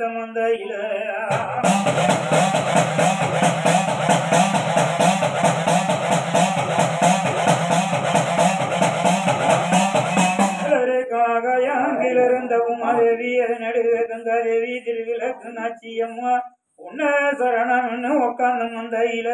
உட்கார்ந்த மந்தையில மலருக்காக யாங்கிலிருந்த உமாதேவி நடுவே கங்காதேவி திருவிளக்கு நாச்சியம்மா உன்ன சரணம்னு உட்கார்ந்த மந்தையில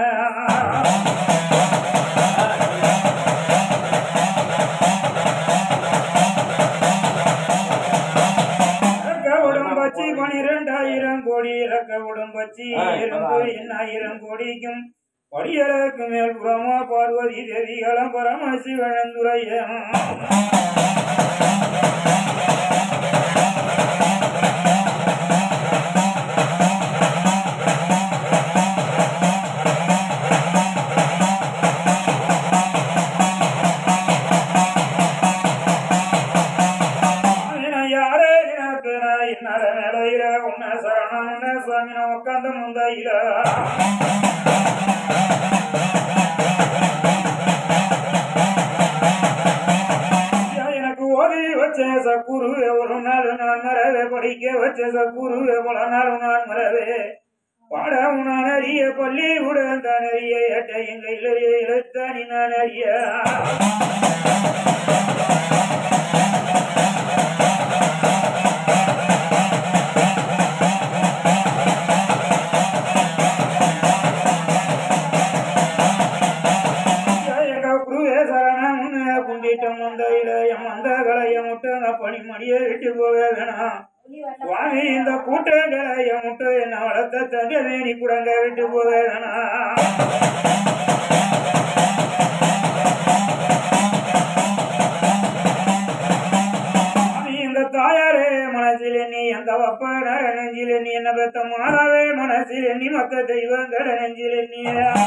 ரக்கவுடும் பச்சி பனிரெண்டாயிரம் கோடி ரக்கவுடும் பச்சி எறும்பு எண்ணாயிரம் கோடிக்கும் படியலுக்கு மேல் புறமா பார்வதி தேவிகளும் பரமசிவனந்துரையம் யாரே நினைப்பின இன்னர நிலையில உன்ன சரணம் சுவாமின உட்கார்ந்த முந்தையில ஐயா, எனக்கு ஓதி வச்ச சக்குருவே ஒரு நாள் நான் மறவே படிக்க வச்ச சக்குருவே பல நாள் நான் மறவே பாட நான் அறிய பள்ளி உடன் தான் அறிய ஏட்ட எங்க இல்லையே இழுத்தானி நான் அறிய எங்க குருவே சரணம் குண்டிட்டம் வந்தையில என் மந்தகளை முட்டங்க பணி மடிய விட்டு போக வேணாம் சுவாமி இந்த கூட்டங்களை முட்டை என்ன வளர்த்த தங்க வேணி கூடங்க விட்டு போக வேணாம் சுவாமி, இந்த தாயாரே மனசில் நீ எந்த வப்ப நெஞ்சில் நீ என்ன பெத்த மாதாவே மனசில் நீ மத்த தெய்வங்கள் நெஞ்சில் நீ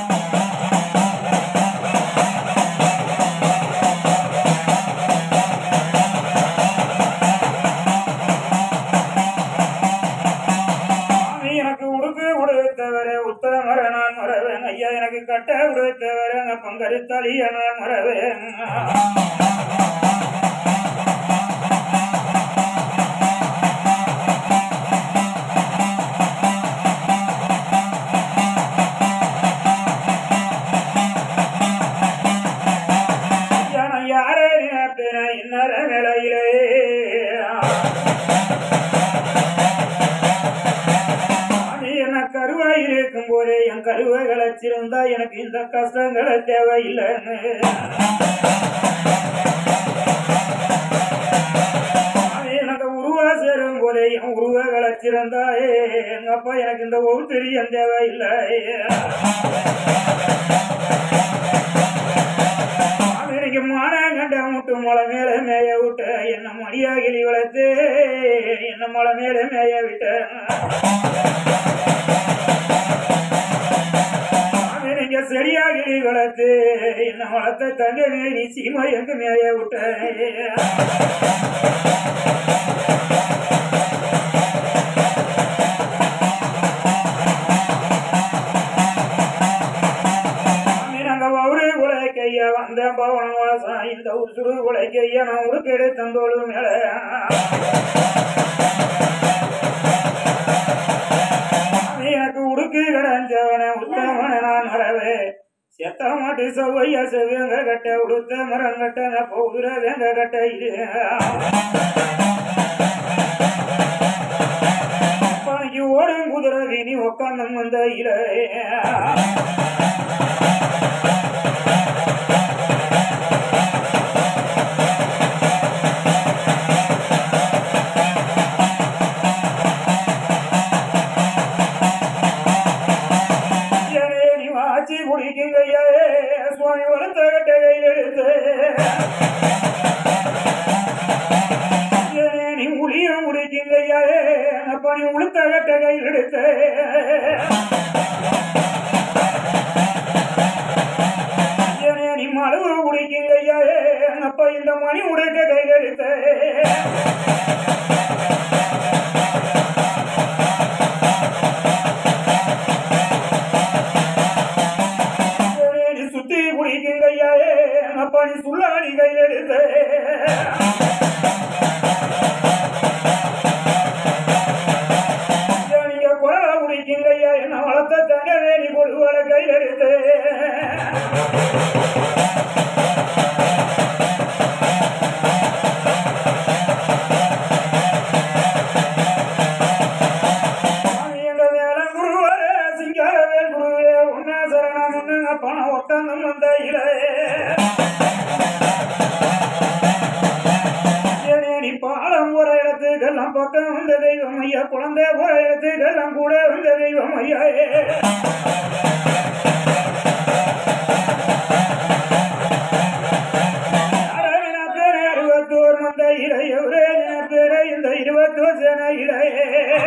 சாமி எனக்கு உடுக்கு உடுத்தவரே உத்தமர நான் மறவேன் ஐயா எனக்கு கட்ட உடுத்தவரே பங்கருத்தலிய நான் மறவேன் ஐயா, நான் யாரே நினைப்பேன் இன்னர நிலையிலே சாமி என்ன கருவாய் இருக்கும் போதே என் கருவை களைச்சிருந்தா எனக்கு இந்த கஷ்டங்களை தேவையில்லைன்னு சாமி எனக்கு உருவா சேரும் போதே என் உருவ களைச்சிருந்தா எங்க அப்பா எனக்கு இந்த ஒவ்வொரு தேவையில்லை அவனுக்கு மானம் கண்ட முட்டு மலை மேல மேய விட்ட என்ன மடியா கிளி வளர்த்து என்ன மலை மேல மேய விட்ட அவனுக்கு செடியா கிளி வளர்த்து என்ன வளர்த்த தங்க நீ சீமா எங்க மேய விட்ட நாங்க ஒரு உழைக்கைய வந்த பவன வாசம் இந்த உசுறு உழைக்கைய நான் உடுக்கெடு தந்தோடு மேல எனக்கு உடுக்கு கிடைஞ்சவன உத்தமன நான் மறவே செத்த மாட்டு செவ்வைய செவ்வியங்க கட்ட உடுத்த மரம் கட்ட பௌதுர வெங்க கட்ட இது பணிக்கு ஓடும் குதிரை வீணி உக்காந்த வந்த இல ஐயனே, நீ வாச்சி குடிக்குங்கையே சுவாமி வளர்த்த கட்ட கையில் எடுத்து ஐயனே, நீ உளியும் குடிக்குங்கையே அப்ப நீ உளுத்த கட்ட கையில் எடுத்து ஐயனே, நீ மழுவு குடிக்குங்கையே அப்ப இந்த மணி உடைக்க கையில் எடுத்து நீ சுத்தி குடிக்குங்கையாயே அப்பா நீ சுள்ளாடி கையில் எடுத்து பக்கம் வந்த தெய்வம் ஐயா குழந்தை போற இடத்துக்கெல்லாம் கூட வந்த தெய்வம் ஐயா அறுபத்தோர் வந்த இளையவரே பேர இந்த இருபத்தோர் சேன இளையே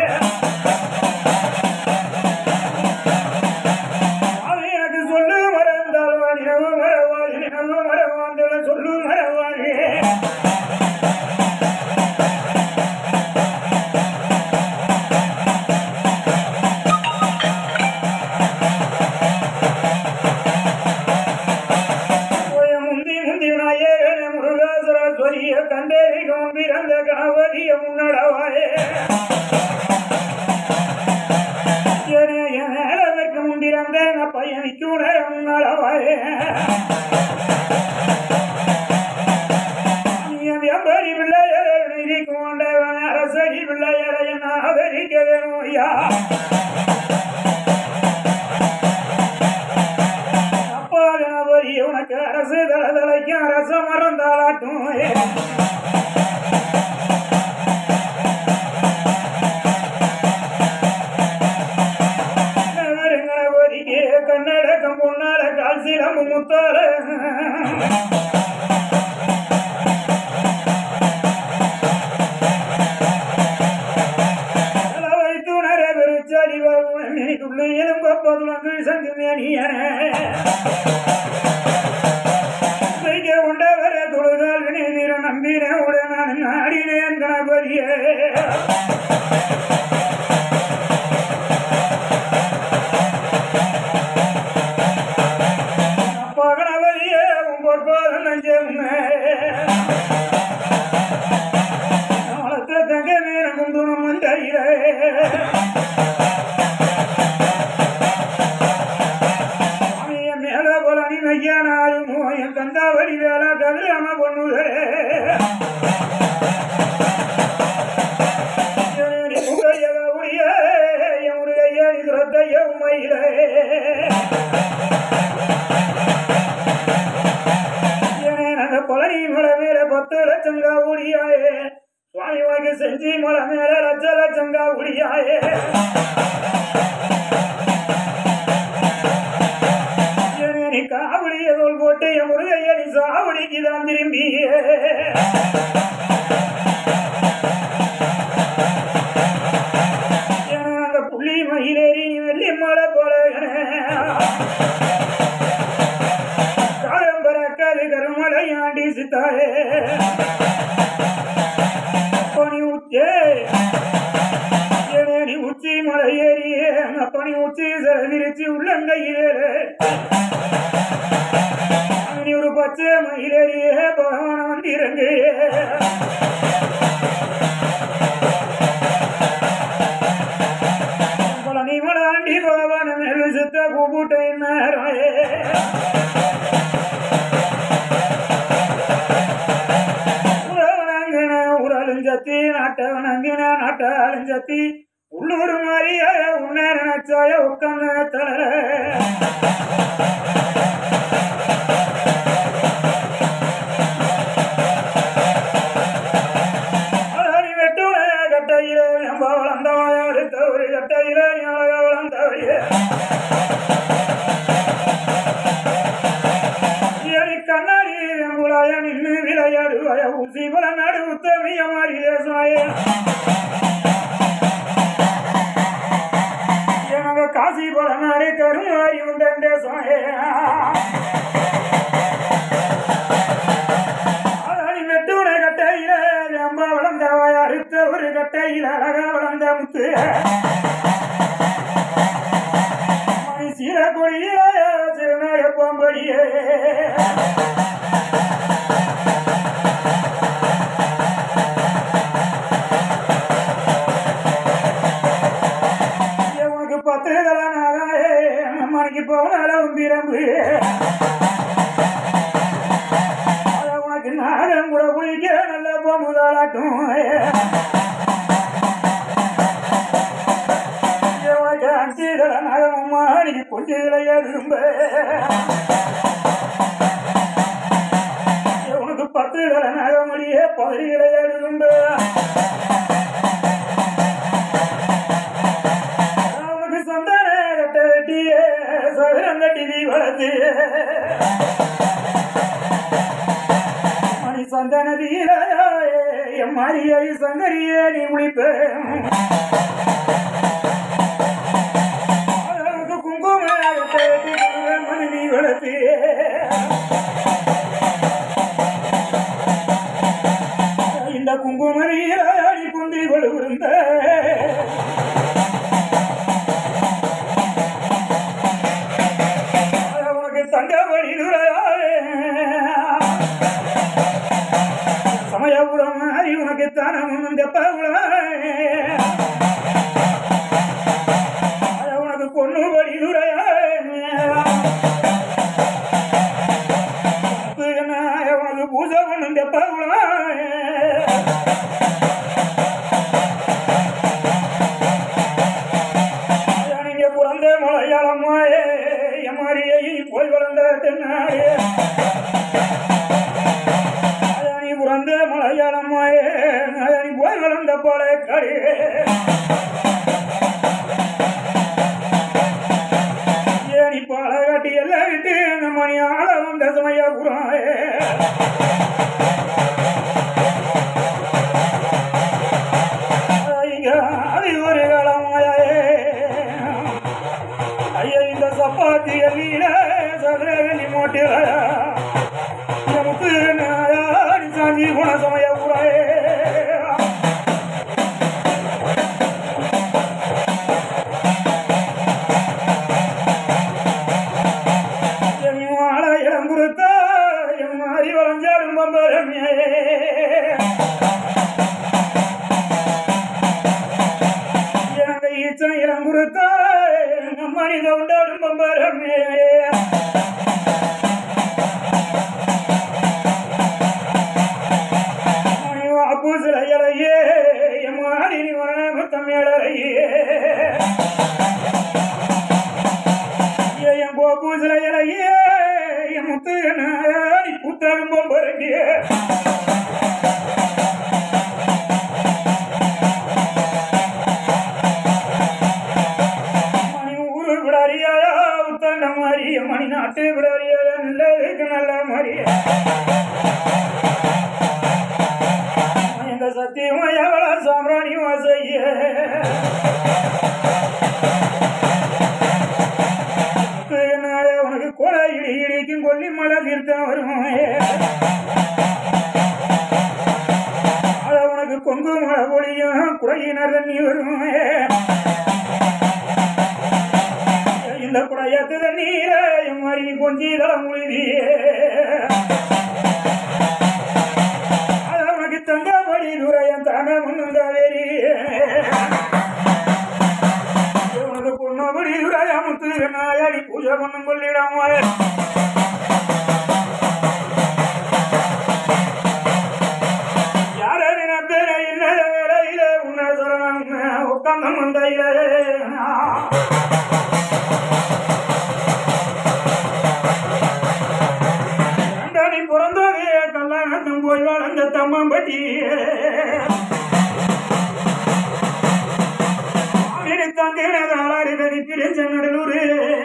அவன் எனக்கு சொல்லு மறந்தால் நினைவு மறவாது நினைவு மறவாந்தல சொல்லு மறவாது போய முந்தி முந்தி நாயகன முருகாசுரஸ்வரிய கந்தேரி கம்பிரந்த கணபதிய முன்னடவாயே மேலதற்கு முன்பிறந்த பையன் விற்குணர முன்னடவாயே எம்பரி பிள்ளையரை நிதி கொண்டவன் அரசடி பிள்ளையரை என்ன ஆதரிக்க வேணும் ஐயா அப்பா கணபதி உனக்கு அரசு தளதளைக்கும் அரச மரம் தாளாட்டும் கணபதிக்கு கண்ணடக்கம் பொன்னால கால் சிலம்பு முத்தால வைத்துணர பெருச்சாடி உனக்குள்ள எலும்பப்பதுலங்கு சங்கு மேனியன வைக்க கொண்டவர தொழுதால் வினைதீர நம்பின உடனான் நாடினேன் கணபதியே அப்பா கணபதியே உன் பொற்பாதம் நஞ்சம் வளர்த்த தங்க மேலும் துணம் வந்தையிலே அவைய மேல பலனி மையானாலும் என் கந்தாவடி வேலை கதிராம பொண்ணுதரே பழனி மலை மேல பத்து லட்சங்கா ஊடியாயே சுவாமி வாங்கி செஞ்சு மலை மேல லட்ச லட்சங்கா ஊடியாயே நீ காவடிய தோல் போட்டு என் முருகையடி சாவடிக்கு தான் திரும்பியே அந்த புள்ளி மயிலேறி நீ வெள்ளி மலை போல காலம்பரக்காது கருமலையாண்டி சித்தாயே பனி உச்சே நீ உச்சி மலை ஏறியே பனி உச்சி சில விரிச்சு உள்ளங்கையிலே நீ ஒரு பச்சை மயிலேறியே பகவான வந்திறங்கு பழனி மலாண்டி பகவான மேல் சித்த கூப்பிட்டை நேராயே உறவனங்கின உரலுஞ்சத்தி நாட்டவனங்கின நாட்டாலுஞ்சத்தி உள்ளூர் மாதிரிய உன்ன நினைச்சாய உட்கார்ந்த தல அழகி வெட்டுன கட்டையில நம்ப வளர்ந்தவன் அடுத்த ஒரு கட்டையில ஞாபக வளர்ந்தவையே ஏறி கண்ணாடி வெங்குளாய நின்று விளையாடுவாய ஊசி பல நாடு உத்தமிய மாறி தேசாய எனக்கு காசி பல நாடு கருமாறி உண்டே சாய அழகி வெட்டுன கட்டையில வெம்ப வளர்ந்தவாய் அறுத்த ஒரு கட்டையில அழகா வளர்ந்த முத்து மணி சீர கொடிய சிறுநாய பாம்படியே உனக்கு பத்து தலனாக மணிக்கு போனாலும் பிரம்பு அத உனக்கு நாகம் கூட குளிக்கிற நல்ல பொமுதாளாட்டும் உனக்கு அஞ்சு தலனாக மணிக்கு கொஞ்சம் விளையாடும்ப உனக்கு பத்து தலனாக மணியே பதறி விளையாடும்ப சந்தனதியில என் மாரியை சங்கரியே நீ முடிப்ப அதற்கு குங்குமத்தை மனைவி வளர்த்து இந்த குங்குமரியில நீ குந்தி கொழுவிருந்த உனக்கு தங்கபடி சமயபுரம் மாறி உனக்கு தானம் இந்த உனக்கு பொண்ணுபடி உனக்கு பூஜை பண்ணும் இந்த நீங்க பிறந்த மலையாளமாயே எமாரியை போய் வளர்ந்த தென்னாயே நீ பிறந்த மலையாளமாயே நீ போய் வளர்ந்த போல கடி ஏனி பால காட்டி எல்லாம் விட்டு நம்ம நீ ஆள வந்த சமயபுராயே இங்க அது ஒரு காலமாயே ஐயா இந்த சப்பாத்தி எல்லியில சதுரகனி மோட்டில முத்து நாயாடி சாஞ்சி குண சமய உராயே இடம் கொடுத்தா என் மாறி வளைஞ்சாடும் பம்பரமே எனக்கு ஈச்சனை இடம் கொடுத்தா மனித உண்டாடும் பம்பரமே பூசல இலையே என் மாறி நீ வரண முத்தம் இலையே என் போ பூசல இலையே என் முத்து நீ புத்தகம் பம்பரண்டியே மணி ஊரு விடாரியாயா உத்தண்ட மாதிரி மணி நாட்டு விடாரியாயா நல்லதுக்கு நல்ல மாதிரி இந்த சத்தியமா எவ்வளோ சாம்பிராணி வாசைய உனக்கு கொலை இடி இடிக்கும் கொல்லி மழை தீர்த்தம் வரும் அத உனக்கு கொங்கு மழை பொழியும் குறையினர் தண்ணி வரும் இந்த குடையத்து தண்ணீர என் மாதிரி கொஞ்சி தலை முழுதியே அத உனக்கு தங்கபடி துறையன் தாங்க முன்னுங்க வேறி உனக்கு பொண்ணபடி துறையா முத்து நாயடி பூஜை பண்ணும் கொள்ளிடம் யாரின பேர என்ன வேலையில உன்ன சரணம் உட்கார்ந்த மந்தையில நீ பிறந்ததே கல்யாணத்தும் போய் வளர்ந்த தம்மம்பட்டி தந்தினதாளாரி தனி பிரிஞ்ச நடலூரு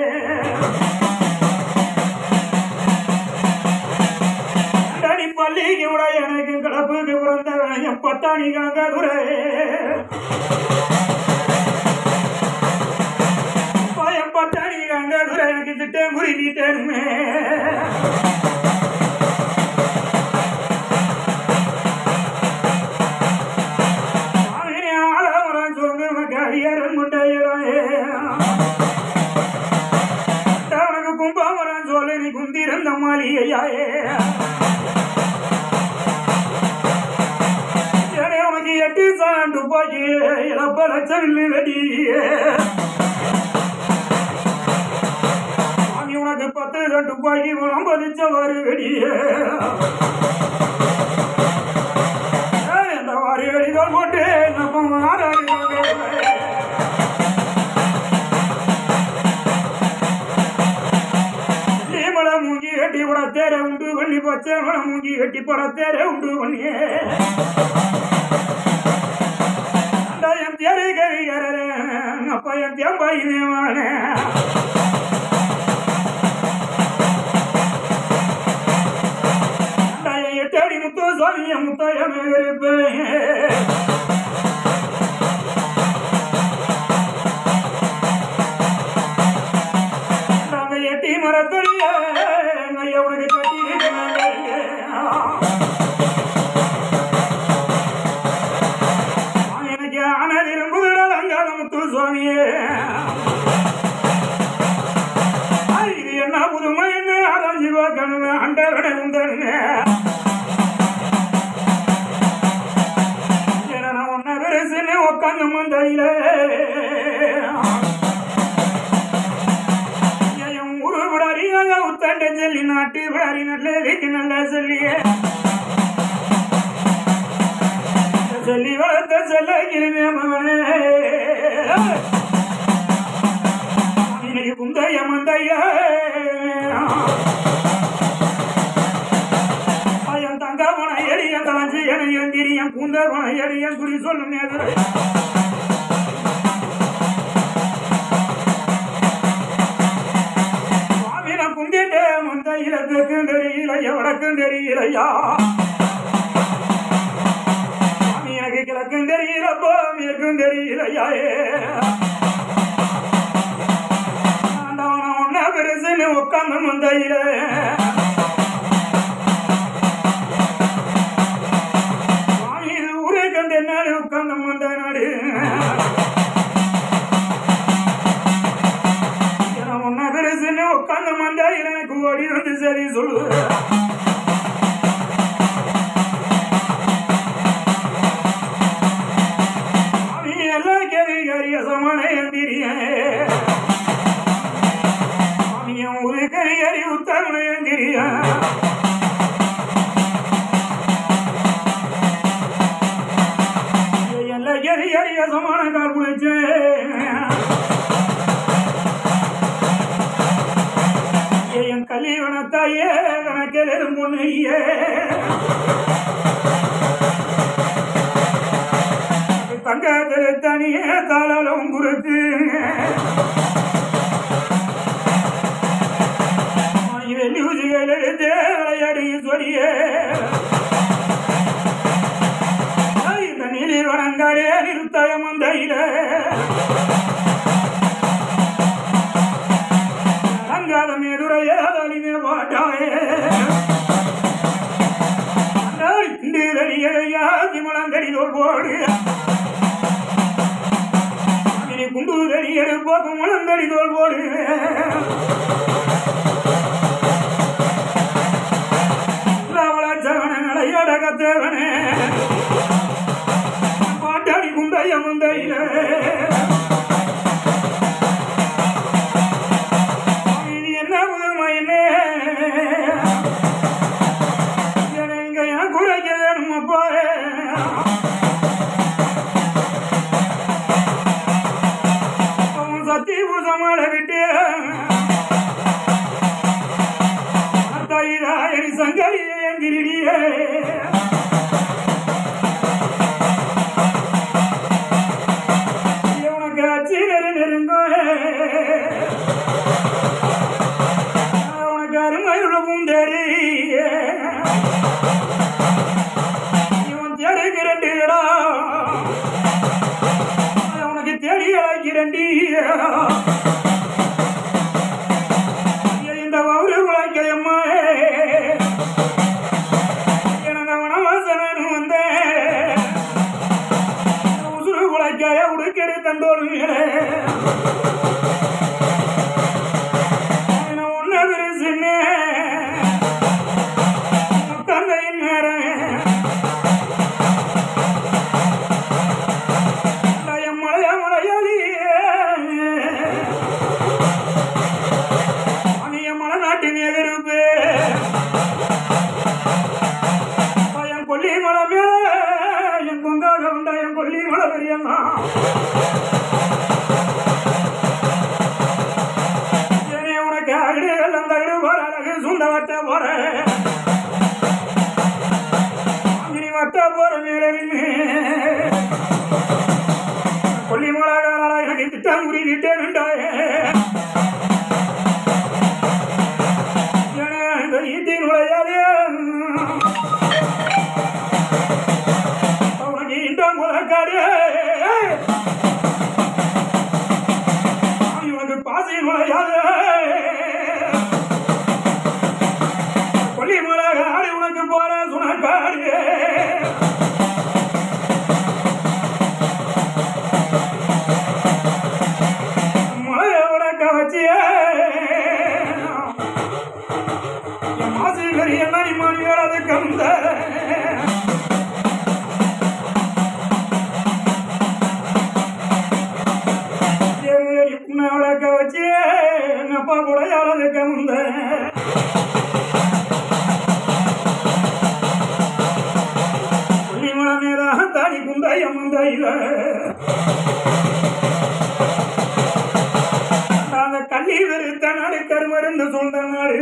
தனி பள்ளிக்கு விட எனக்கு கிளப்புக்கு பிறந்த என் பட்டாணி காங்கதுரை பயம் பட்டாணி காங்கதுரை எனக்கு திட்டம் குறிப்பிட்டேனுமே கும்பாமரம் சோலை நீ குந்திருந்த மாளிகையாயே உனக்கு எட்டு சாண்டு போய் இழப்ப லட்சம் இல்லை வெடி உனக்கு பத்து சண்டு போய் ஐம்பது சவாறு வெடியே இந்த வாரி வெடிகள் போட்டு நம்ம மாறாடி மலை மூங்கி கட்டி பட தேர உண்டு பண்ணி பச்சை மலை மூங்கி கட்டி பட தேர உண்டு பண்ணி என் தேரை கவிகர அப்ப என் தேம்பாய் மேவான எட்டடி முத்து சுவாமிய முத்தாயமே இருப்பேன் நாங்க எட்டி மரத்தடிய ஐயா உனக்கு கட்டி எனக்கு ஆன விரும்புகிறாள் அங்காத முத்து சுவாமியே ஆ, இது என்ன புதுமை என்ன ஆராய்ச்சி பார்க்கணுமே அண்டவனை உண்டனுமே நான் ஒன்ன பெருசுன்னு உட்காந்து முந்தையில என் ஊரு விடாரி உத்தாண்ட சொல்லி நாட்டு விடாரி நல்ல இதுக்கு நல்லா சொல்லியே சொல்லி வளர்த்த செல்ல கிளிமே மகனே இன்னைக்கு குந்தைய மந்தைய என் தங்க போன எளியன் கலஞ்சி என எந்திரியன் கூந்த போன எளியன் குறி சொல்லும் எதிரை சுவாமின குந்திட்டே மந்தையில தெற்கும் தெரியலையா வடக்கும் தெரியலையா சாமி எனக்கு கிழக்கும் தெரியலப்போ மேற்கும் தெரியலையா ஆண்டவன ஒன்ன பெருசுன்னு உட்காந்து முந்தையில சுவாமி இது ஊரே கண்டு நாடு உட்கார்ந்து முந்த நாடு நான் ஒன்ன பெருசுன்னு உட்கார்ந்து மந்தையில எனக்கு ஓடி வந்து சரி சொல்லு சாமி எல்லாம் கேள்வி கரிய சமண எந்திரிய சாமியம் ஒரு கரியறி உத்தமன எந்திரிய எல்லாம் கேள்வி கரிய சமான கால் என் கலிவனத்தாயே கணக்கில் பொண்ணையே தங்க தனியே தாளாலும் குறுத்து வெள்ளியூசிகள் எடுத்து விளையாடி சொரிய இந்த நீலி வனங்காடே நிறுத்தாய மந்தையில அங்காத மேதுரையே தலிமே பாட்டாயே இண்டு தடியடையா திமணந்தடி தோல் போடு இனி குண்டு தடி எடுப்போக்கும் முழந்தடி தோல் போடு சவனங்களை அடகத்தேவனே பாட்டாடி குந்தைய முந்தையில இது என்ன புதுமை என்ன எங்க என் குறைக்க வேணும் அப்பா அவன் சத்தி பூசமாட விட்டு தாயிராயணி சங்கரியே எங்கிரிடியே உனக்கு அச்சி நெரு நெருங்கும் உனக்கு அருமையுள்ள பூந்தேரி இவன் தேடிக்கு ரெண்டு இடம் உனக்கு தேடி அழைக்கிறண்டி இந்த வவுறு உழைக்கையம்மா எனக்கு வனவாசனு வந்தேன் உசுறு உழைக்காய உடுக்கெடு தந்தோடு ஒன்ன பெருசுன்னு தந்தையின் நேரம் மலைய மலையாளியே அணிய மலைநாட்டு நேகருப்பு என் கொல்லி மலை மேல என் பொங்காக உண்டா என் கொல்லி மலை பெரியண்ணா ஏனே உனக்கு அகடுகள் அந்த அகடு போற அழகு சுந்த வட்ட போற அங்கினி வட்ட போற மேலே நின்னு கொல்லி மலகாரா எனக்கு திட்டம் குறிக்கிட்டே நின்றாயே ஏனே இந்த ஈட்டின் உழையாதே நுழையாது கொல்லிமலை ஆடி உனக்கு போற சுனக்காடு மலையை உனக்க வச்சியே என் மாசி பெரிய நரி மணியோட கந்த உனக்க வச்சு எங்க அப்பா கூட யாராவது கந்த புள்ளிமலை மேல தாடி குந்தாய் அம்மந்தாயில அந்த கள்ளி வெறுத்த நாடு கருமருந்து சொல்ற நாடு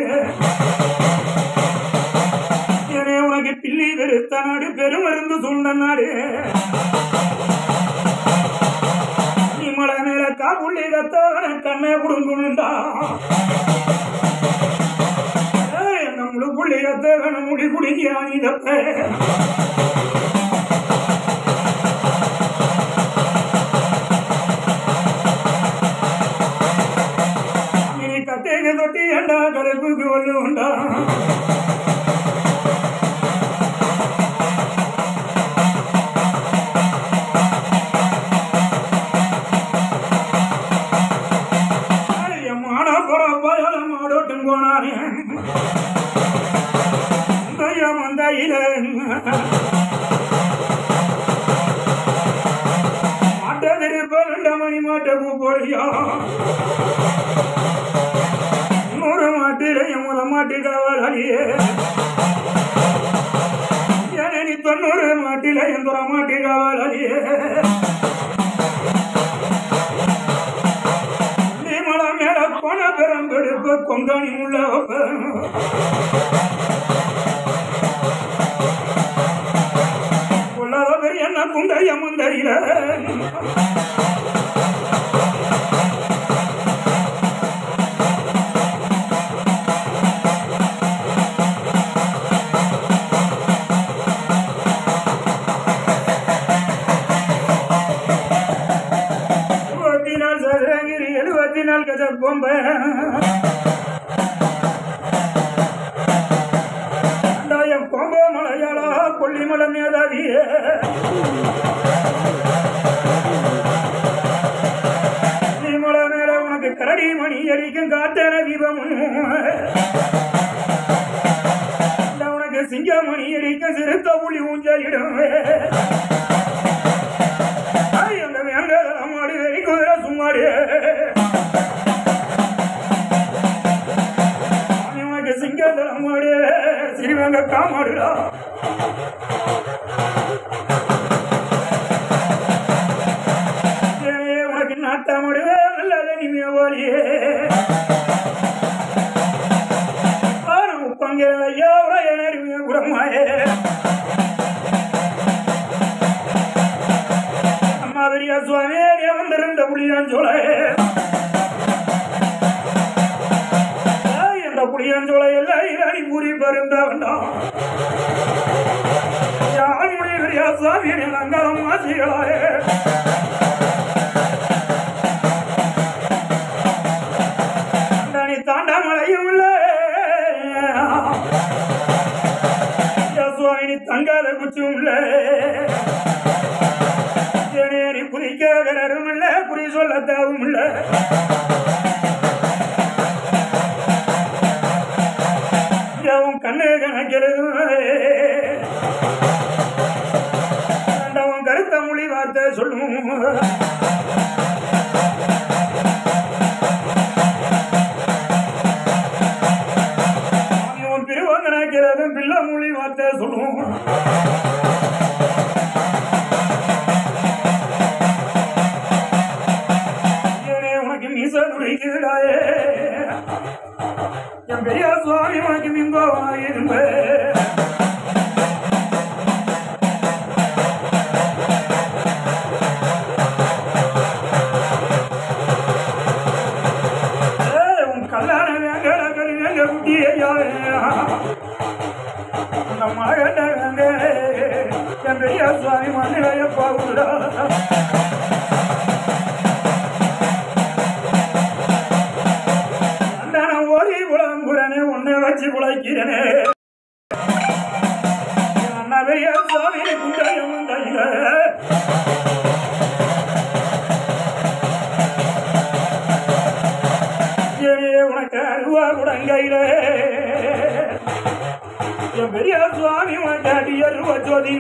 ஏனே உனக்கு பில்லி வெறுத்த நாடு பெருமருந்து சொல்ற நாடு நீ மலை மேல காப்புள்ளி கத்தவன கண்ணை புடுங்குண்டா நம்மளு புள்ளி கத்தவன முடி புடுங்கி ஆணிதப்ப நீ கத்தேக தொட்டி ஏண்டா கருப்புக்கு ஒண்ணு உண்டா என் மான பொறப்பாயால மாடோட்டும் போனானே தையம் வந்தாயில மாட்ட திருப்ப ரெண்டு மணி மாட்ட போலியா நூறு மாட்டில என் முத மாட்டு காவலாளியே ஏனி தொண்ணூறு மாட்டில என் துற மாட்டு காவலாளியே நீ மலை மேல போன பெரும்பெடுப்பு கொங்காணி முள்ள உள்ளத பெரிய என்ன குந்தைய முந்தையில இருபத்தி நாலு சதுரங்கிரி எழுபத்தி நாலு கஜ பொம்பை கண்டாயம் கொம்போ மலையாளா கொல்லிமலை மேதாவியே கொல்லிமலை மேல உனக்கு கரடி மணி அடிக்கும் காத்தன தீபம் உனக்கு சிங்கமணி அடிக்கும் சிறுத்த புலி ஊஞ்சலிடும் ஐய், அந்த வேங்கட மாடி வெறி குதிரை சும்மாடி உனக்கு சிங்கத்தல மாடி சிறுவங்க காமாடுடா ஏனே, உனக்கு நாட்டாமடுவே நல்லத நிமிய போலியே உப்பங்க ஐயா உடைய நெருமிய குரமாயே அம்மா பெரிய சுவாமி வந்திருந்த புளியான் சோலை இந்த புளியான் சோலை எல்லாம் இராணி பூரி பருந்த வேண்டாம் யாருடைய பெரிய சுவாமி அங்காளம் மாசிகளாயே தாண்டி தாண்டா மழையும் இல்லை சுவாமி தங்காத குச்சும் இல்லை தேனேறி குதிக்க கிணறும் இல்ல குறி சொல்ல தேவும் இல்ல அவன் கண்ணு கணக்கிறதும் அவன் கருத்த மொழி வார்த்தை சொல்லும் அவன் பிரிவங்கனாக்கிறதும் பிள்ளை மொழி வார்த்தை சொல்லும் ஐயனே, உனக்கு மீச துடிக்குதுடாயே என் பெரிய சுவாமி உனக்கு மிங்கோவாக இருந்த உன் கல்யாண வேங்கட கறி வேங்க குட்டி ஐயா இந்த மகண்ட வேங்க என் பெரிய சுவாமி மண்ணிலைய பாவுடா வீரனே அண்ணா பெரிய சுவாமி குண்டாயம் வந்தாயில ஏனே உனக்கு அருவா குடங்கையில என் பெரிய சுவாமி உனக்கு அடி அருவா ஜோதி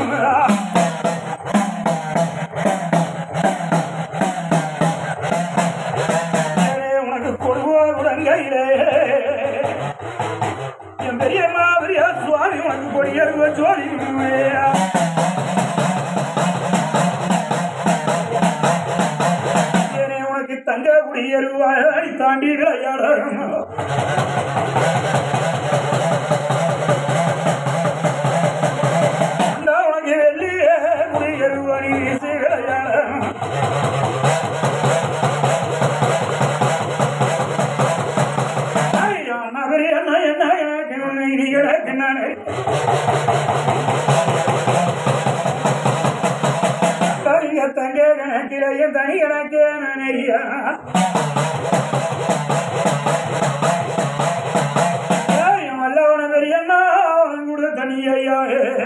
ஏனே உனக்கு கொடுவா குடங்கையில என் பெரியம்மா பெரிய சுவாமி உனக்கு கொடி அருவா ஜோதி ஏனே உனக்கு தங்க குடியருவாய் தாண்டி விளையாடணும் அந்த உனக்கு வெள்ளிய குடியருவாணி வீசி விளையாடணும் ஐயா, நகரி என்ன என்ன எனக்கு உன்னை நீ கிடக்கு நானே தனிங்க தங்க கணக்கிலையும் தனி கணக்கு நினையா வல்லவன பெரியண்ணா கூட தனியா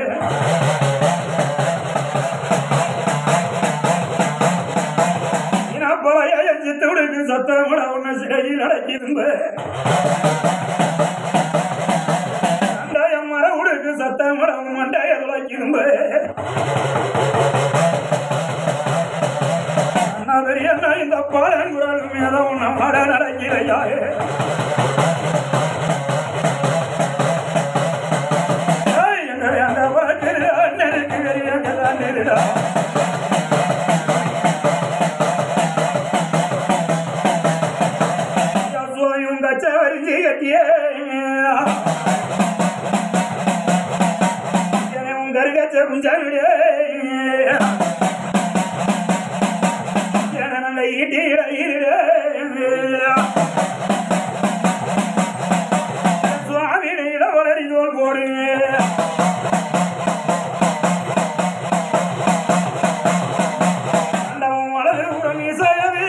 பழைய சித்தோடுக்கு சத்தம் கூட ஒன்னு சிறையில் அடைக்கிருந்த அண்டாயம் மர உடுக்கு சத்தம் கூட மண்டைய துளைக்கிருந்த அண்ணா பெரியண்ணா இந்த பாலங்குரல் மேல உன்ன மர நடக்கிறையா எங்க அந்த வாக்கு அண்ணனுக்கு வெளியே நேரிடா சுவாயும் கச்ச வரிஞ்சு கட்டியே உன் கருகச்ச குஞ்சானுடைய நல்ல ஈட்டிட சுவாமி இட வளரி தோல் போடு அண்டவன் வளரு உரம் இசையவே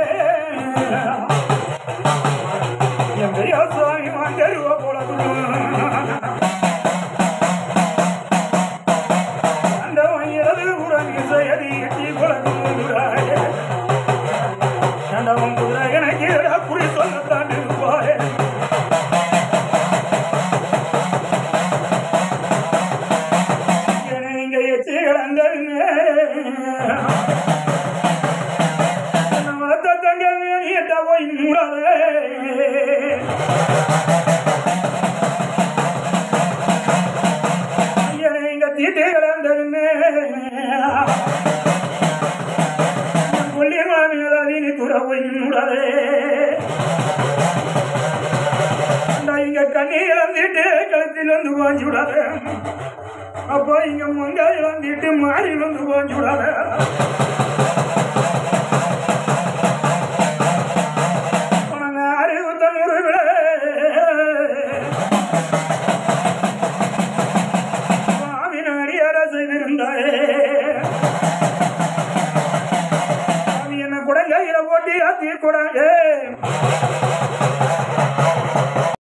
என் பெரிய சுவாமி மாண்டருவ போல அண்டவன் இடது உரம் இசையடி எட்டி குலகுறாய அண்டவன் குதிரை எனக்கு குறி சொல்லத்தான் இருப்பாயே இங்க எச்சி கிடந்ததுன்னு வளர்த்த தங்க நீட்ட போய் மூடாதே ஐயனே இங்க தீட்டு கிடந்ததுன்னு கொல்லி மாமியாத நீ தூர போய் மூடாதே இங்க கண்ணி இழந்துட்டு கழுத்தில் வந்து வாங்கி விடாத அப்போ இங்க மங்கா இழந்துட்டு மாறி வந்து வாங்கி விடாத உனக்கு அறிவு தன்னூறு விட சுவாமினாடி அரசு இருந்தாயே சுவாமி என்ன குடங்கையில போட்டி ஆத்தி குடாங்க